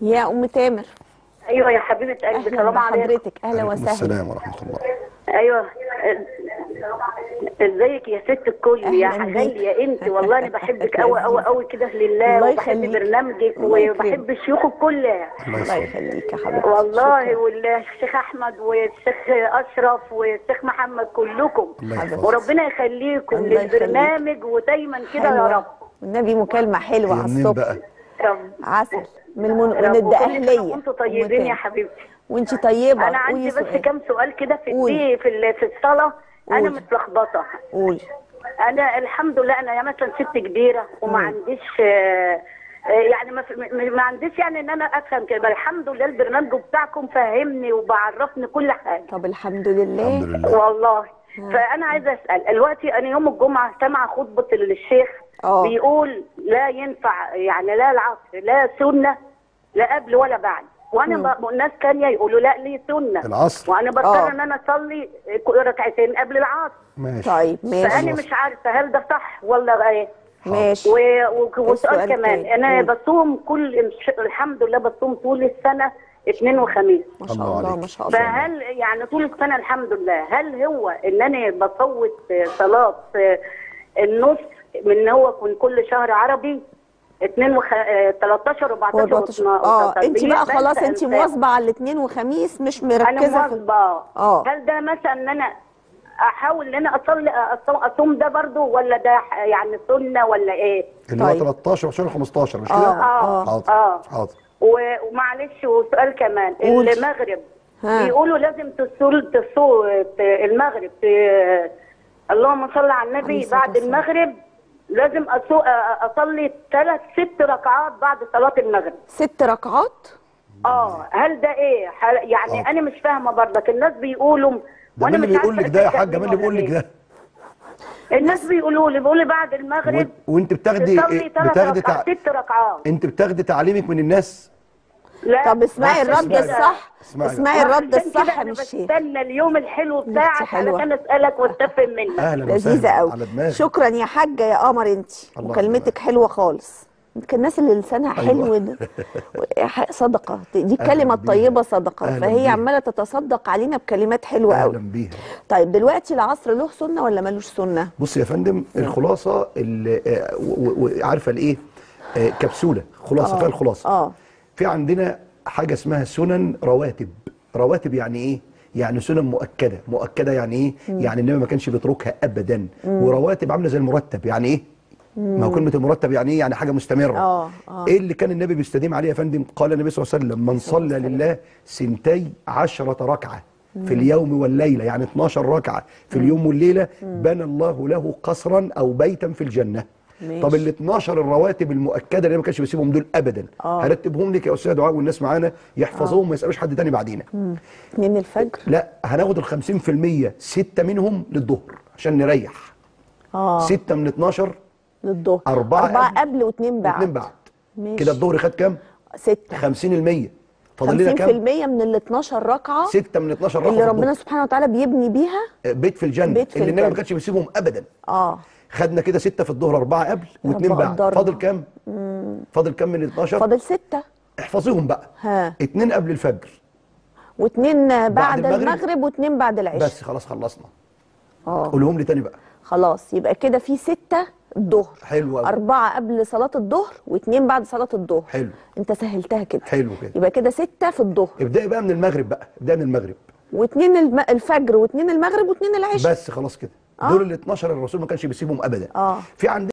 يا ام تامر ايوه يا حبيبه قلبي اهلا سلام عليكم بحضرتك اهلا عليكم وسهلا السلام ورحمه الله ايوه ازيك يا ست الكل يا أهلاً بيك. غاليه انت والله انا بحبك قوي قوي قوي كده لله الله وبحب يخليك. برنامجك الله يكرمك. وبحب شيوخك كلها الله الله يسلمك يخليك يا حبيبتي والله شكراً. والشيخ احمد والشيخ اشرف والشيخ محمد كلكم الله حبيبتي. يحفظك وربنا يخليكم الله يخليك. للبرنامج ودايما كده يا حلوة. رب والنبي مكالمه حلوه هي على منين الصبح بقى رب عسل من المن... من رب وكل سنة الدقهليه وانتم طيبين يا حبيبتي وانت طيبه انا عندي قولي بس سؤال. كام سؤال كده في قولي. الدي في ال- في الصلاه انا قولي. متلخبطه قولي انا الحمد لله انا يا مثلا ست كبيره وما مم. عنديش آه، آه، يعني ما, في- ما ما عنديش يعني ان انا افهم كده الحمد لله البرنامج بتاعكم فاهمني وبعرفني كل حاجه طب الحمد لله الحمد لله والله فانا عايزه اسال دلوقتي انا يوم الجمعه سامعه خطبه الشيخ اه. بيقول لا ينفع يعني لا العصر لا سنه لا قبل ولا بعد وانا ب- الناس تانية يقولوا لا ليه سنه العصر وانا اه. بضطر ان انا اصلي ركعتين قبل العصر ماشي طيب ماشي فانا مش عارفه هل ده صح ولا ايه ماشي و... و... وسؤال السؤال كمان التاني. انا قول. بصوم كل الحمد لله بصوم طول السنه اثنين وخميس ما شاء الله الله عليك. ما شاء الله فهل يعني طول السنه الحمد لله هل هو ان انا بفوت صلاه النص من ان هو يكون كل شهر عربي 2 وخ... 13 و 14 هو 14 اه انت بقى خلاص انت مواظبه على الاثنين وخميس مش انا مركزه في مواظبه اه. هل ده مثلا ان انا احاول ان انا اصلي أصوم- اصوم ده برضو ولا ده يعني سنه ولا ايه؟ اللي هو طيب. 13 و 15 مش اه كده؟ اه حاضر اه حاضر و- ومعلش وسؤال كمان قولي. المغرب ها. بيقولوا لازم تصول تصو المغرب ت- اللهم صل على عليه النبي الصلاة بعد والسلام. المغرب لازم أسو... اصلي ثلاث ست ركعات بعد صلاه المغرب ست ركعات اه هل ده ايه ح- يعني آه. انا مش فاهمه برضك الناس بيقولوا ده مين اللي مش بيقول عارفة لك ده يا أصدق حاجه مين مين اللي بيقول ولا لك إيه. ده؟ الناس بيقولوا لي بيقولوا لي بعد المغرب وانت- وانت بتاخدي تصلي ثلاث بتاخدي ركعات تع... ست ركعات انت بتاخدي تعليمك من الناس لا طب اسمعي عشان الرد كده- الصح اسمعي. اسمعي الرد وعشان كده الصح أنا من الشيخ بستنى اليوم الحلو اختي بتاعك حلوة. علشان اسالك واستفهم منك اهلا لذيذه وسهلا قوي على دماغي شكرا يا حاجه يا قمر انت الله وكلمتك حلوه خالص يمكن الناس اللي لسانها أيوة. حلو ده صدقه دي الكلمه بيها. الطيبه صدقه أهلاً فهي بيها. عماله تتصدق علينا بكلمات حلوه اهلا قوي بيها طيب دلوقتي العصر له سنه ولا ملوش سنه بص يا فندم الخلاصه اللي آه، و- و- وعارفه الايه آه، كبسوله خلاصه آه. فيها الخلاصه اه في عندنا حاجه اسمها سنن رواتب رواتب يعني ايه يعني سنن مؤكده مؤكده يعني ايه يعني النبي ما كانش بيتركها ابدا ورواتب عامله زي المرتب يعني ايه ما هو كلمه المرتب يعني ايه يعني حاجه مستمره آه، آه. ايه اللي كان النبي بيستديم عليه يا فندم قال النبي صلى الله عليه وسلم من صلى لله سنتي عشرة ركعه في اليوم والليله يعني 12 ركعه في اليوم والليله بنى الله له قصرا او بيتا في الجنه ماشي. طب ال 12 الرواتب المؤكده اللي ما كانش بيسيبهم دول ابدا آه. هرتبهم لك يا استاذ دعاء والناس معانا يحفظوهم ما يسالوش حد تاني بعدينا اتنين الفجر لا هناخد ال 50% سته منهم للظهر عشان نريح اه سته من 12 للظهر أربعة أربعة قبل قبل واثنين بعد اتنين بعد ماشي. كده الظهر خد كام؟ ستة 50% فاضل لنا 50% كام؟ من ال 12 ركعة سته من 12 رقم اللي ربنا سبحانه وتعالى بيبني بيها بيت في الجنه بيت في اللي النبي ما الجنة. كانش بيسيبهم ابدا اه خدنا كده سته في الظهر اربعه قبل واثنين رب بعد قدرنا. فاضل كام؟ فاضل كام من 12 فاضل ستة احفظيهم بقى ها اتنين قبل الفجر واثنين بعد, المغرب. المغرب واثنين بعد العشاء بس خلاص خلصنا اه قولهم لي تاني بقى خلاص يبقى كده في ستة الظهر حلو أوي. أربعة قبل صلاة الظهر واثنين بعد صلاة الظهر حلو. أنت سهلتها كده حلو كده. يبقى كده ستة في الظهر ابدأي بقى من المغرب بقى ابدأي من المغرب واثنين الم... الفجر واثنين المغرب واثنين العشاء بس خلاص كده دول ال 12 الرسول ما كانش بيسيبهم ابدا آه. في عندنا